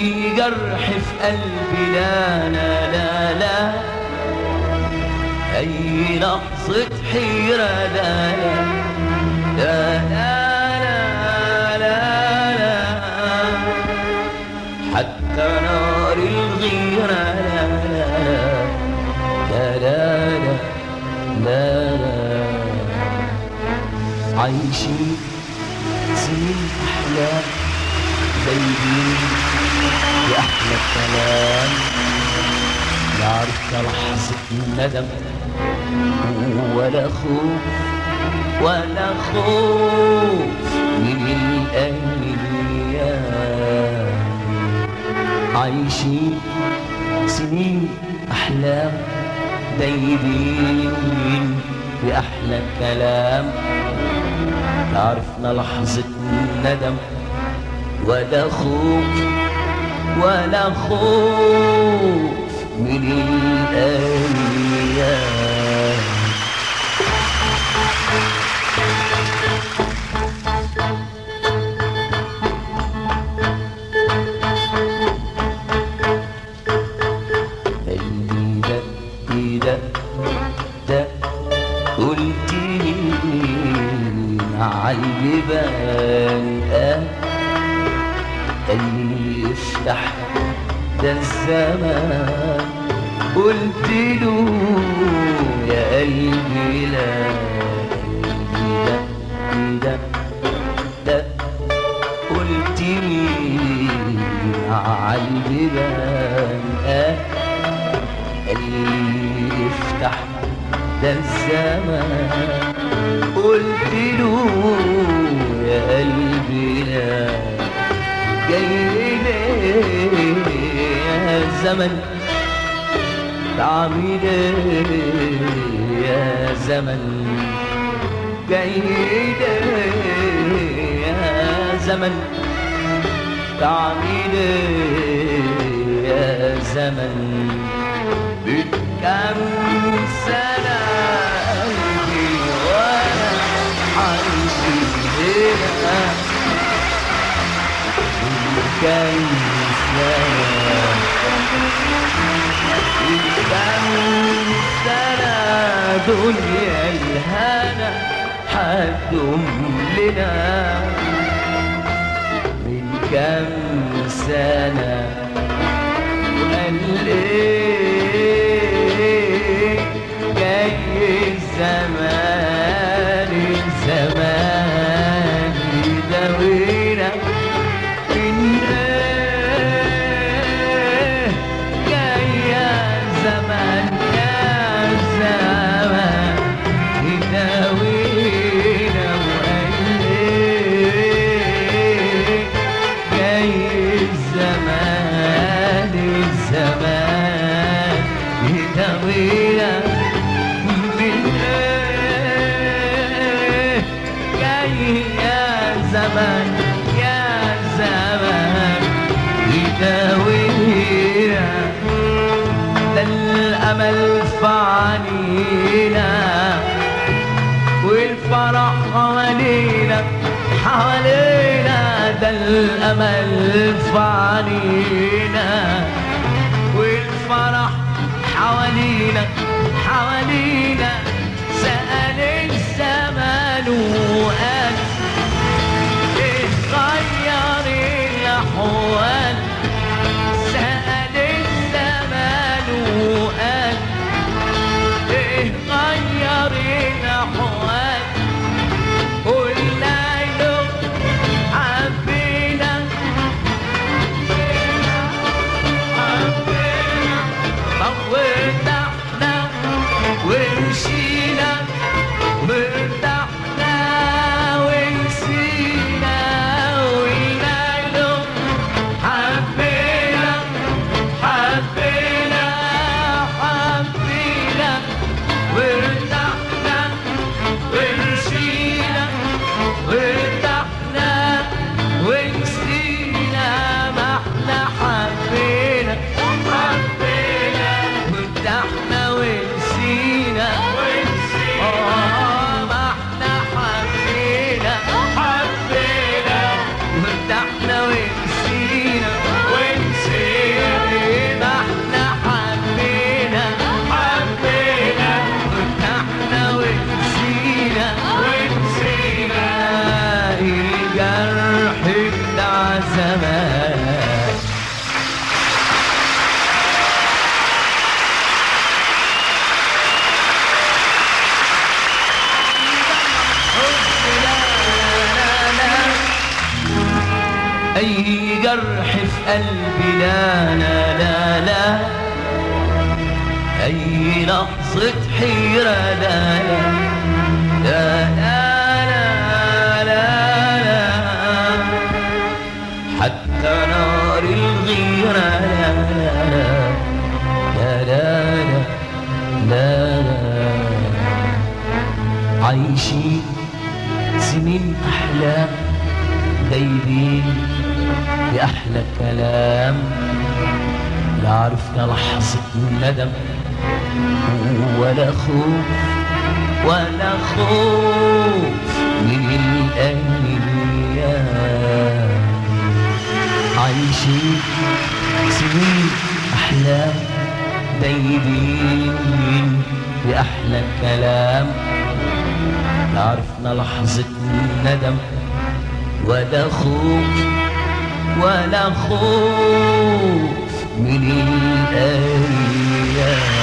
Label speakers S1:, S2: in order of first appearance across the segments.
S1: جرح في قلبي لا لا لا لا أي لحظة حيرة لا لا لا لا لا لا حتى نار الغيرة لا لا لا لا لا لا لا عايشين سنين أحلام بايدين بأحلى كلام يعرف لحظة الندم ولا خوف ولا خوف من الأيام عايشين سنين أحلام دايبين بأحلى كلام عرفنا لحظة الندم ولا خوف ولا خوف من الأيام قلبي دق دق دق قلت لي عالبيبان آه قلبي افتح ده الزمان قلت له يا قلبي لا قلبي دق دق قلت لي عالبيبان آه اللي يفتح ده الزمان قلت له يا قلبي لا جاي ليه يا زمن تعمل ايه يا زمن جاي ليه يا زمن تعمل ايه يا زمن بكم سنة قلبي وانا عايش هنا بكم سنة بكم سنة دنيا الهنا حدهم لنا من كم سنة وقال ايه جاي الزمان الزمان يداوينا من ايه جاي يا زمان يا زمان يداوينا وقال ايه جاي الزمان الزمان يداوينا من ايه جاي يا زمان يا زمان يداوينا ده الامل في عنينا والفرح حوالينا حوالينا ده الامل في عنينا والفرح حوالينا حوالينا سأل الزمان وقال اتغير الأحوال سأل الزمان وقال اتغير الأحوال قلنا له حبينا حبينا طولنا ومشينا قلبي لا لا لا لا أي لحظة حيرة لا لا لا لا لا لا لا حتى نار الغيرة لا لا لا لا لا لا لا عايشين سنين أحلام دايبين بأحلى كلام لا عرفنا لحظة ندم ولا خوف ولا خوف من الأيام عايشين سنين أحلام دايبين بأحلى كلام لا عرفنا لحظة ندم ولا خوف ولا خوف من الأيام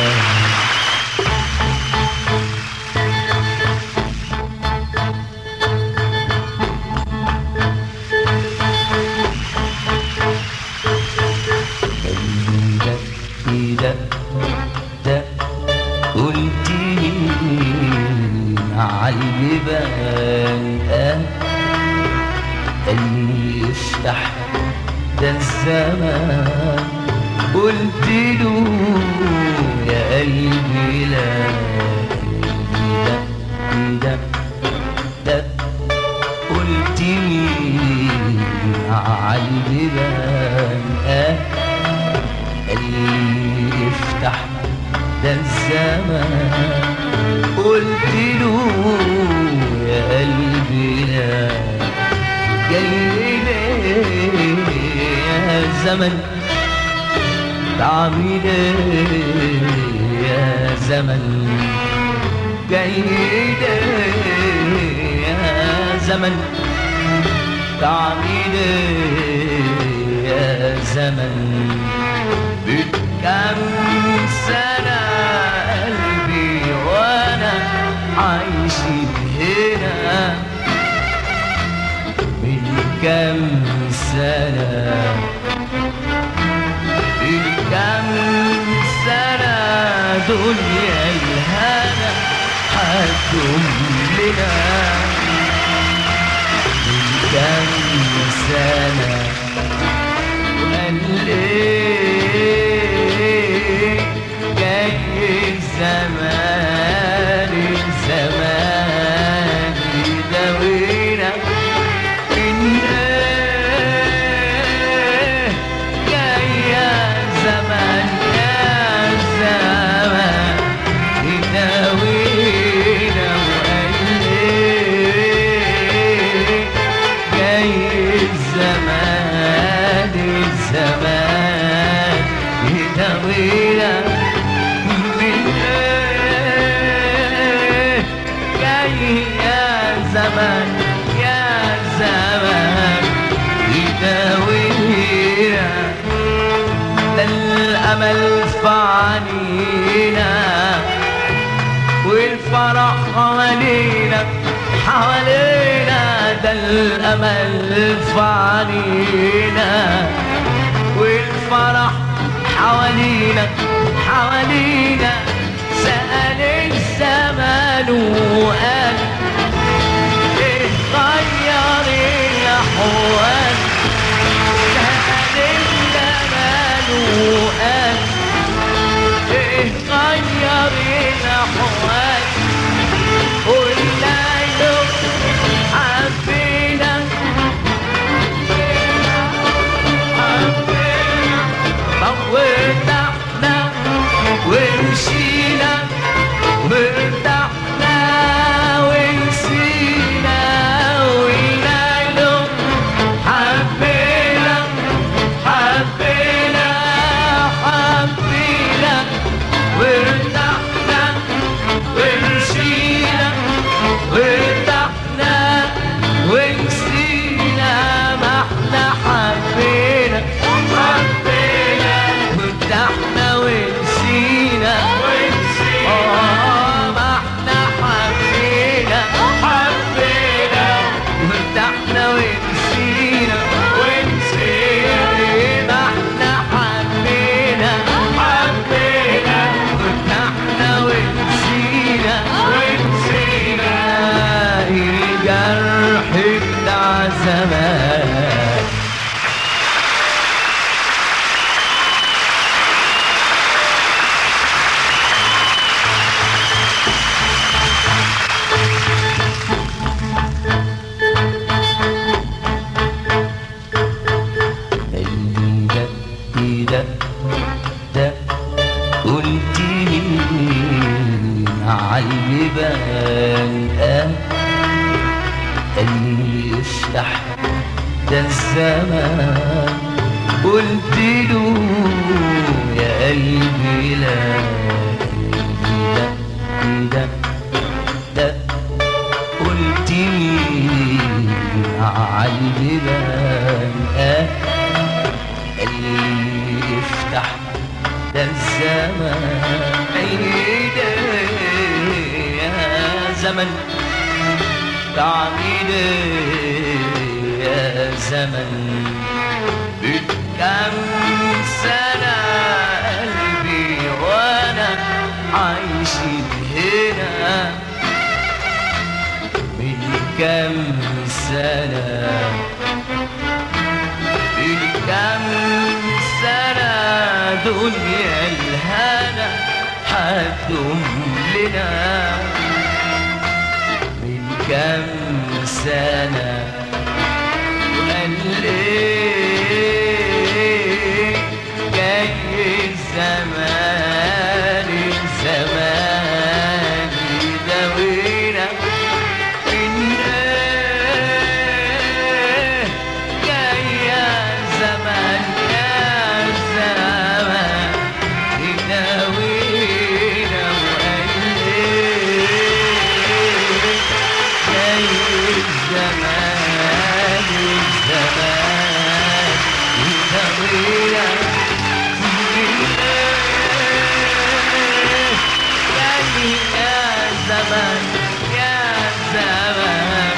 S1: ده ده ده قلت لي عالبيبان آه اللي يفتح ده الزمان قلت له يا قلبي لا قلبي ده ده ده قلت لي عالبيبان آه اللي يفتح ده الزمان قلت له يا قلبي لا جاي ليه يا زمن تعمل ايه يا زمن جاي ليه يا زمن تعمل ايه يا زمن بكم سنة قلبي وانا عايش هنا من كم سنة من كم سنة دنيا الهنا حكم لنا من كم سنة وقال ايه جاي الزمان الزمان يداوينا من ايه جاي يا زمان يا زمان يداوينا وقال ايه جاي الزمان الزمان يداوينا من ايه جاي يا زمان يا زمان يداوينا ده الامل في عنينا والفرح حوالينا حوالينا ده الامل في عنينا والفرح حوالينا حوالينا سأل الزمان وقال ايه غير الاحوال سأل الزمان وقال ايه غير الاحوال قلنا له حبينا حبينا موتنا ومشينا وارتحنا ده ده قلت مين عالبيبان قال اللي يفتح ده الزمان قلت له يا قلبي لا قلبي ده ده ده قلت مين عالبيبان قال اللي يفتح ده الزمان عيد يا زمن تعميد يا زمن بكم سنة قلبي وانا عايش هنا من كم سنة من كم سنة دنيا الهنا حتم لنا من كم سنة وقال ليه جاي الزمان الزمان يداوينا من ايه جاي يا زمان يا زمان يداوينا وقال ليه جاي الزمان الزمان يداوينا يا زمان يا زمان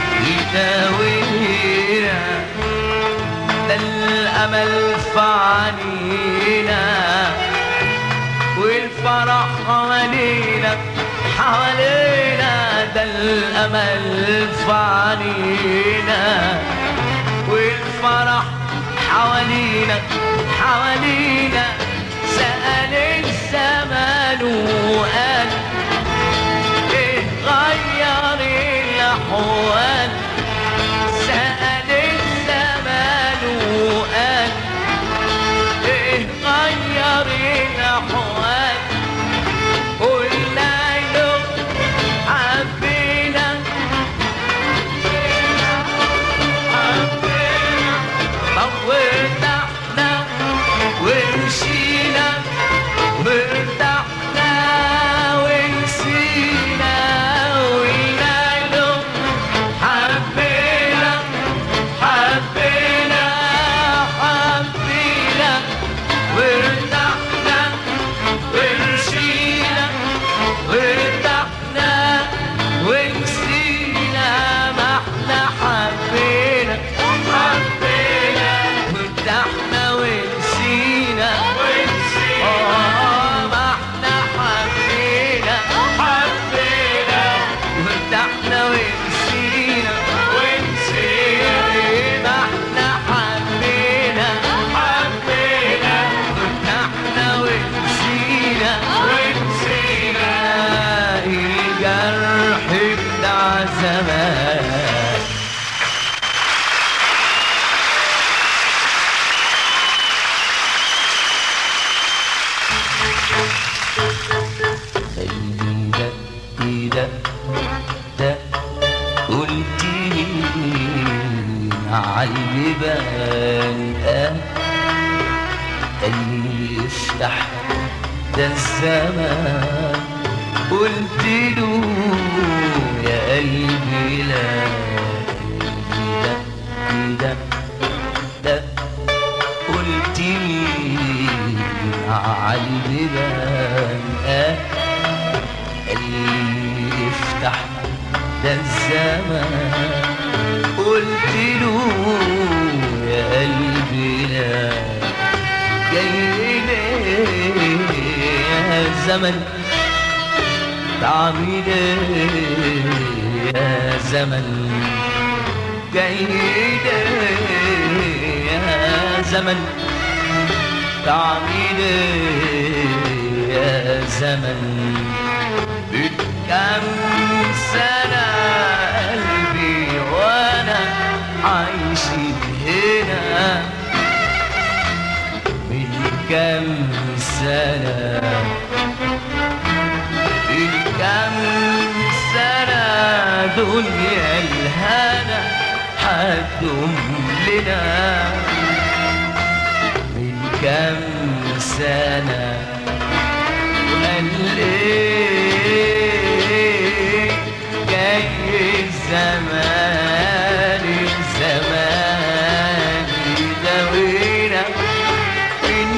S1: يداوينا ده الأمل في عنينا والفرح حوالينا حوالينا ده الأمل في عنينا والفرح حوالينا حوالينا سأل الزمان وقال ايه غير الأحوال سأل الزمان وقال ايه غير الأحوال قلنا له حبينا حبينا وارتحنا ومشينا وارتحنا ونسينا وقلنا له حبينا حبينا حبينا وارتحنا ومشينا وارتحنا ونسينا ما احنا حبينا حبينا وارتحنا ونسينا ونسينا اه ما احنا حبينا حبينا وارتحنا ونسينا ونسينا ما احنا حبينا حبينا وارتحنا ونسينا ونسينا الجرح بتاع زمان خلي ده ده ده قلت مين عالبيبان قال اللي يفتح ده الزمان قلت له يا قلبي لا قلبي ده ده ده قلت مين عالبيبان قال اللي يفتح ده الزمان قلت له يا قلبي لا جاي ليه يا زمن تعمل ايه يا زمن جاي ليه يا زمن تعمل ايه يا زمن بكم سنة قلبي وانا عايش هنا من كم سنة من كم سنة دنيا الهنا حدهم لنا من كم سنة وقال ايه جاي الزمان الزمان يداوينا من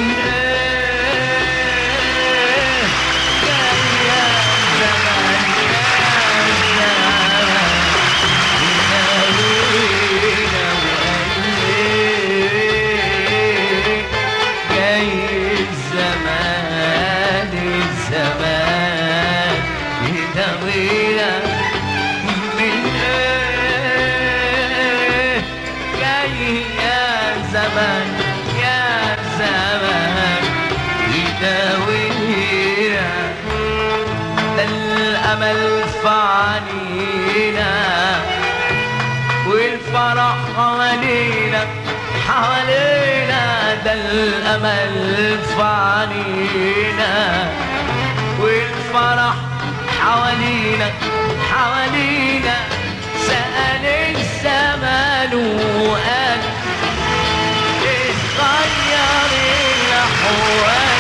S1: ايه جاي يا زمان يا زمان يداوينا وقال ايه جاي الزمان الزمان يداوينا من ايه جاي يا زمان يا زمان يداوينا ده الامل في عنينا والفرح حوالينا حوالينا ده الامل في عنينا والفرح حوالينا حوالينا سأل الزمان وقال اتغير الأحوال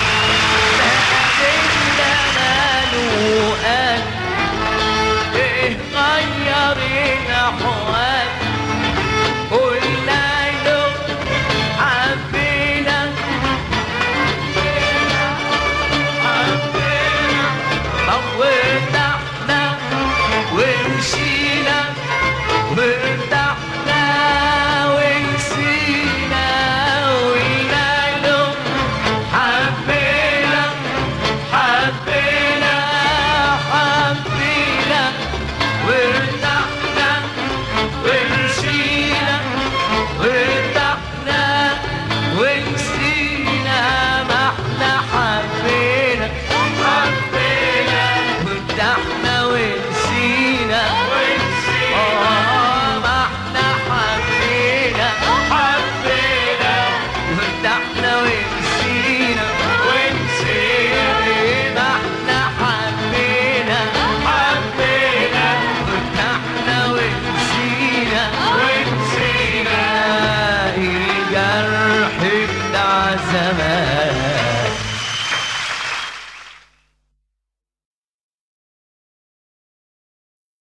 S1: سأل الزمان وقال ايه غير الاحوال قلنا له حبينا حبينا طب وارتحنا ومشينا وارتحنا ونسينا قلنا له حبينا حبينا حبينا وارتحنا ومشينا وارتحنا ونسينا ما احنا حبينا حبينا وارتحنا ونسينا آه، ما احنا حبينا حبينا وارتحنا ونسينا ونسينا ما احنا حبينا حبينا وارتحنا ونسينا ونسينا الجرح بتاع زمان